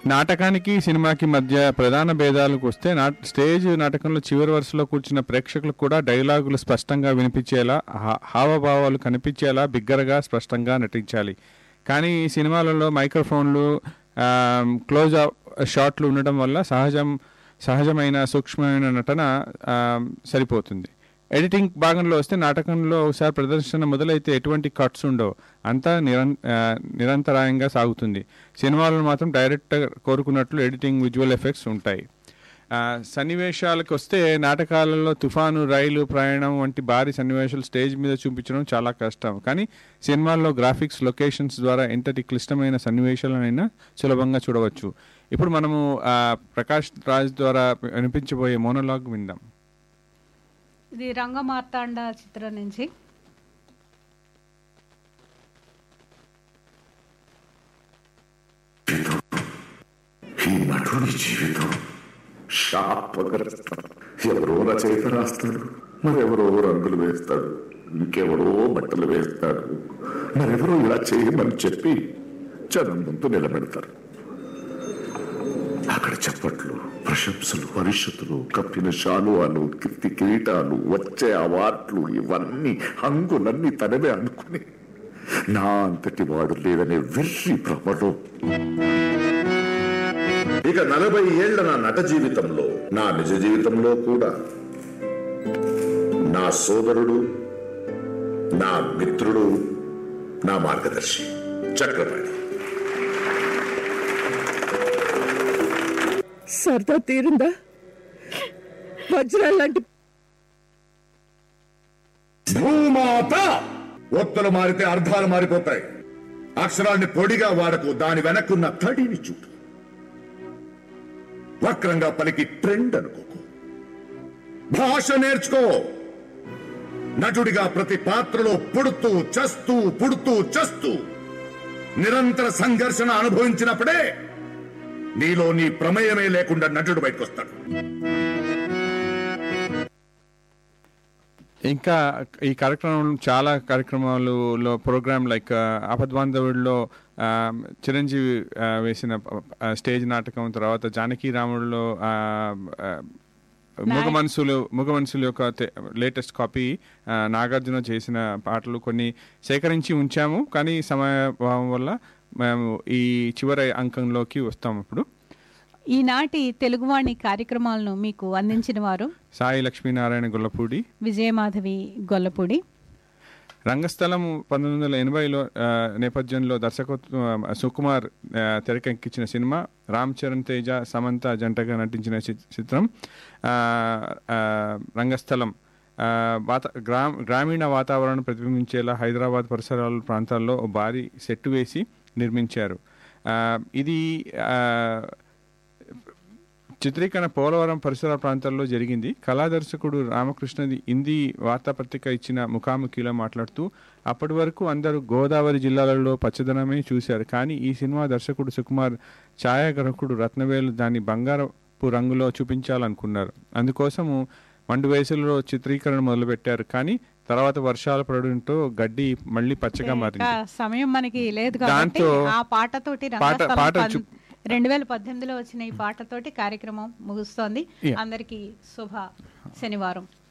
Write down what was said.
నాటకానికి సినిమాకి మధ్య ప్రధాన భేదాలకు వస్తే నా స్టేజ్ నాటకంలో చివరి వరుసలో కూర్చున్న ప్రేక్షకులకు కూడా డైలాగులు స్పష్టంగా వినిపించేలా హా- హావభావాలు కనిపించేలా బిగ్గరగా స్పష్టంగా నటించాలి కానీ ఈ సినిమాలలో మైక్రోఫోన్లు ఆమ్, క్లోజ్ అప్ షాట్లు ఉండడం వల్ల సహజం సహజమైన సూక్ష్మమైన నటన ఆమ్, సరిపోతుంది ఎడిటింగ్ భాగంలో వస్తే నాటకంలో ఒకసారి ప్రదర్శన మొదలైతే ఎటువంటి కట్స్ ఉండవు అంతా నిరం ఆ, నిరంతరాయంగా సాగుతుంది సినిమాలో మాత్రం డైరెక్టర్ కోరుకున్నట్లు ఎడిటింగ్ విజువల్ ఎఫెక్ట్స్ ఉంటాయి ఆ, సన్నివేశాలకు వస్తే నాటకాలలో తుఫాను రైలు ప్రయాణం వంటి భారీ సన్నివేశాలు స్టేజ్ మీద చూపించడం చాలా కష్టం కానీ సినిమాల్లో గ్రాఫిక్స్ లొకేషన్స్ ద్వారా ఎంతటి క్లిష్టమైన సన్నివేశాలనైనా సులభంగా చూడవచ్చు ఇప్పుడు మనము ఆ, ప్రకాష్ రాజ్ ద్వారా వినిపించబోయే మోనోలాగ్ విందాం ఇది రంగమార్తాండ చిత్రం నుంచి ఈ నటుడి జీవితం శాపగ్రస్తం ఎవరో రచయిత రాస్తాడు మరెవరో రంగులు వేస్తాడు ఇంకెవరో బట్టలు వేస్తాడు మరెవరో ఇలా చేయమని చెప్పి జనం ముందు నిలబెడతారు అక్కడ చప్పట్లు ప్రశంసలు పరిషత్తులు కప్పిన శాలువాలు కీర్తి కిరీటాలు వచ్చే అవార్డులు ఇవన్నీ హంగులన్నీ తనవే అనుకుని నా అంతటి వాడు లేదనే వెర్రి భ్రమలో ఇక నలభై ఏళ్ల నా నట జీవితంలో నా నిజ జీవితంలో కూడా నా సోదరుడు నా మిత్రుడు నా మార్గదర్శి చక్రపాణి సరదా తీరిందా వజ్రాలు లాంటి భూమాత ఒత్తులు మారితే అర్థాలు మారిపోతాయి అక్షరాన్ని పొడిగా వాడకు దాని వెనక్కున్న తడిని చూడు వక్రంగా పలికి ట్రెండ్ అనుకోకు భాష నేర్చుకో నటుడిగా ప్రతి పాత్రలో పుడుతూ చస్తూ పుడుతూ చస్తూ నిరంతర సంఘర్షణ అనుభవించినప్పుడే నీలో నీ ప్రమేయమే లేకుండా నటుడు బయటకొస్తాడు ఇంకా ఈ కార్యక్రమం చాలా కార్యక్రమాలలో ప్రోగ్రామ్ లైక్ ఆపద్బాంధవుడిలో ఆ, చిరంజీవి ఆ, వేసిన ఆ, స్టేజ్ నాటకం తర్వాత జానకి రాముడిలో ఆ, ఆ, మూగ మనసులు మూగ మనసులు యొక్క లేటెస్ట్ కాపీ నాగార్జున చేసిన పాటలు కొన్ని సేకరించి ఉంచాము కానీ సమయభావం వల్ల మేము ఈ చివరి అంకంలోకి వస్తాం ఇప్పుడు ఈనాటి తెలుగువాణి కార్యక్రమాలను మీకు అందించిన వారు సాయి లక్ష్మీనారాయణ గొల్లపూడి విజయమాధవి గొల్లపూడి రంగస్థలం పంతొమ్మిది వందల ఎనభైలో ఆ, నేపథ్యంలో దర్శకత్వం సుకుమార్ ఆ, తెరకెక్కించిన సినిమా రామ్ చరణ్ తేజ సమంత జంటగా నటించిన చి- చిత్రం ఆ, ఆ, రంగస్థలం ఆ, వాత గ్రా గ్రామీణ వాతావరణం ప్రతిబింబించేలా హైదరాబాద్ పరిసరాల ప్రాంతాల్లో ఓ భారీ సెట్ వేసి నిర్మించారు ఆ, ఇది ఆ, చిత్రీకరణ పోలవరం పరిసర ప్రాంతాల్లో జరిగింది కళా దర్శకుడు రామకృష్ణది హిందీ వార్తాపత్రిక ఇచ్చిన ముఖాముఖిలో మాట్లాడుతూ అప్పటి వరకు అందరూ గోదావరి జిల్లాలలో పచ్చదనమే చూశారు కానీ ఈ సినిమా దర్శకుడు సుకుమార్ ఛాయాగ్రాహకుడు రత్నవేలు దాన్ని బంగారపు రంగులో చూపించాలనుకున్నారు అందుకోసము మండు వయసులో చిత్రీకరణ మొదలుపెట్టారు కానీ తర్వాత వర్షాలు పడడంతో గడ్డి మళ్ళీ పచ్చగా ఇంకా మారింది సమయం మనకి లేదు కాబట్టి దాంతో ఆ పాటతోటి పాట- రంగస్థలం పాట పం- చూ- రెండు వేల పద్దెనిమిదిలో వచ్చిన ఈ పాటతోటి కార్యక్రమం ముగుస్తోంది Yeah. అందరికీ శుభ శనివారం